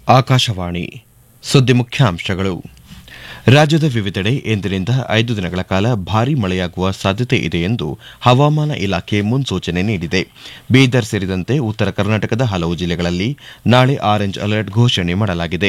ಆಕಾಶವಾಣಿ ಸುದ್ದಿ ಮುಖ್ಯಾಂಶಗಳು ರಾಜ್ಯದ ವಿವಿಧೆಡೆ ಇಂದಿನಿಂದ ಐದು ದಿನಗಳ ಕಾಲ ಭಾರೀ ಮಳೆಯಾಗುವ ಸಾಧ್ಯತೆ ಇದೆ ಎಂದು ಹವಾಮಾನ ಇಲಾಖೆ ಮುನ್ಸೂಚನೆ ನೀಡಿದೆ ಬೀದರ್ ಸೇರಿದಂತೆ ಉತ್ತರ ಕರ್ನಾಟಕದ ಹಲವು ಜಿಲ್ಲೆಗಳಲ್ಲಿ ನಾಳೆ ಆರೆಂಜ್ ಅಲರ್ಟ್ ಘೋಷಣೆ ಮಾಡಲಾಗಿದೆ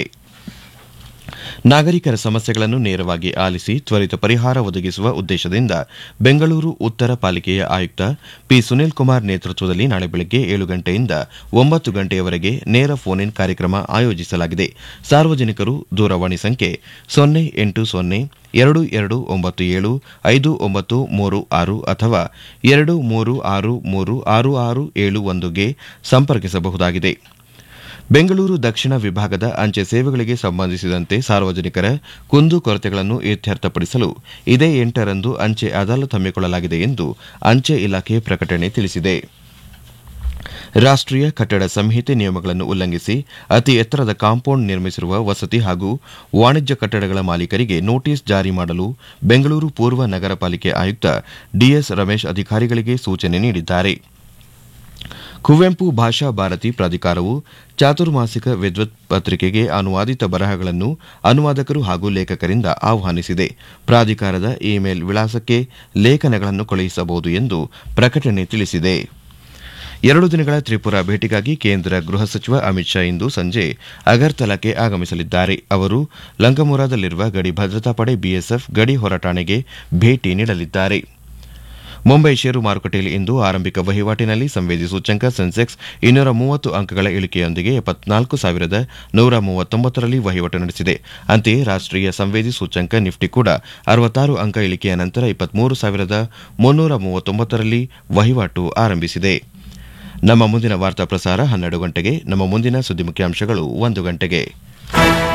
ನಾಗರಿಕರ ಸಮಸ್ಯೆಗಳನ್ನು ನೇರವಾಗಿ ಆಲಿಸಿ ತ್ವರಿತ ಪರಿಹಾರ ಒದಗಿಸುವ ಉದ್ದೇಶದಿಂದ ಬೆಂಗಳೂರು ಉತ್ತರ ಪಾಲಿಕೆಯ ಆಯುಕ್ತ ಪಿ ಸುನೀಲ್ ಕುಮಾರ್ ನೇತೃತ್ವದಲ್ಲಿ ನಾಳೆ ಬೆಳಗ್ಗೆ ಏಳು ಗಂಟೆಯಿಂದ ಒಂಬತ್ತು ಗಂಟೆಯವರೆಗೆ ನೇರ ಫೋನ್ ಇನ್ ಕಾರ್ಯಕ್ರಮ ಆಯೋಜಿಸಲಾಗಿದೆ ಸಾರ್ವಜನಿಕರು ದೂರವಾಣಿ ಸಂಖ್ಯೆ ಸೊನ್ನೆ ಎಂಟು ಸೊನ್ನೆ ಎರಡು ಎರಡು ಒಂಬತ್ತು ಏಳು ಐದು ಒಂಬತ್ತು ಮೂರು ಆರು ಅಥವಾ ಎರಡು ಮೂರು ಆರು ಮೂರು ಆರು ಆರು ಏಳು ಒಂದುಗೆ ಸಂಪರ್ಕಿಸಬಹುದಾಗಿದೆ ಬೆಂಗಳೂರು ದಕ್ಷಿಣ ವಿಭಾಗದ ಅಂಚೆ ಸೇವೆಗಳಿಗೆ ಸಂಬಂಧಿಸಿದಂತೆ ಸಾರ್ವಜನಿಕರ ಕುಂದು ಕೊರತೆಗಳನ್ನು ಇತ್ಯರ್ಥಪಡಿಸಲು ಇದೇ ಎಂಟರಂದು ಅಂಚೆ ಅದಾಲತ್ ಹಮ್ಮಿಕೊಳ್ಳಲಾಗಿದೆ ಎಂದು ಅಂಚೆ ಇಲಾಖೆ ಪ್ರಕಟಣೆ ತಿಳಿಸಿದೆ ರಾಷ್ಟೀಯ ಕಟ್ಟಡ ಸಂಹಿತೆ ನಿಯಮಗಳನ್ನು ಉಲ್ಲಂಘಿಸಿ ಅತಿ ಎತ್ತರದ ಕಾಂಪೌಂಡ್ ನಿರ್ಮಿಸಿರುವ ವಸತಿ ಹಾಗೂ ವಾಣಿಜ್ಯ ಕಟ್ಟಡಗಳ ಮಾಲೀಕರಿಗೆ ನೋಟಿಸ್ ಜಾರಿ ಮಾಡಲು ಬೆಂಗಳೂರು ಪೂರ್ವ ನಗರ ಪಾಲಿಕೆ ಆಯುಕ್ತ ಡಿಎಸ್ ರಮೇಶ್ ಅಧಿಕಾರಿಗಳಿಗೆ ಸೂಚನೆ ನೀಡಿದ್ದಾರೆ ಕುವೆಂಪು ಭಾಷಾ ಭಾರತಿ ಪ್ರಾಧಿಕಾರವು ಚಾತುರ್ಮಾಸಿಕ ವಿದ್ವತ್ ಪತ್ರಿಕೆಗೆ ಅನುವಾದಿತ ಬರಹಗಳನ್ನು ಅನುವಾದಕರು ಹಾಗೂ ಲೇಖಕರಿಂದ ಆಹ್ವಾನಿಸಿದೆ ಪ್ರಾಧಿಕಾರದ ಇಮೇಲ್ ವಿಳಾಸಕ್ಕೆ ಲೇಖನಗಳನ್ನು ಕಳುಹಿಸಬಹುದು ಎಂದು ಪ್ರಕಟಣೆ ತಿಳಿಸಿದೆ ಎರಡು ದಿನಗಳ ತ್ರಿಪುರಾ ಭೇಟಿಗಾಗಿ ಕೇಂದ್ರ ಗೃಹ ಸಚಿವ ಅಮಿತ್ ಶಾ ಇಂದು ಸಂಜೆ ಅಗರ್ತಲಾಕ್ಕೆ ಆಗಮಿಸಲಿದ್ದಾರೆ ಅವರು ಲಂಗಮುರಾದಲ್ಲಿರುವ ಗಡಿ ಭದ್ರತಾ ಪಡೆ ಬಿಎಸ್ಎಫ್ ಗಡಿ ಹೊರಟಾಣೆಗೆ ಭೇಟಿ ನೀಡಲಿದ್ದಾರೆ ಮುಂಬೈ ಷೇರು ಮಾರುಕಟ್ಟೆಯಲ್ಲಿ ಇಂದು ಆರಂಭಿಕ ವಹಿವಾಟಿನಲ್ಲಿ ಸಂವೇದಿ ಸೂಚ್ಯಂಕ ಸೆನ್ಸೆಕ್ಸ್ ಇನ್ನೂರ ಮೂವತ್ತು ಅಂಕಗಳ ಇಳಿಕೆಯೊಂದಿಗೆ ಎಪ್ಪತ್ನಾಲ್ಕು ಸಾವಿರದ ನೂರ ಮೂವತ್ತೊಂಬತ್ತರಲ್ಲಿ ವಹಿವಾಟು ನಡೆಸಿದೆ ಅಂತೆಯೇ ರಾಷ್ಟೀಯ ಸಂವೇದಿ ಸೂಚ್ಯಂಕ ನಿಫ್ಟಿ ಕೂಡ ಅರವತ್ತಾರು ಅಂಕ ಇಳಿಕೆಯ ನಂತರ ಇಪ್ಪತ್ಮೂರು ಸಾವಿರದ ಮುನ್ನೂರ ಮೂವತ್ತೊಂಬತ್ತರಲ್ಲಿ ವಹಿವಾಟು ಆರಂಭಿಸಿದೆ ನಮ್ಮ ಮುಂದಿನ ವಾರ್ತಾ ಪ್ರಸಾರ ಹನ್ನೆರಡು ಗಂಟೆಗೆ ನಮ್ಮ ಮುಂದಿನ ಸುದ್ದಿ ಮುಖ್ಯಾಂಶಗಳು ಒಂದು ಗಂಟೆಗೆ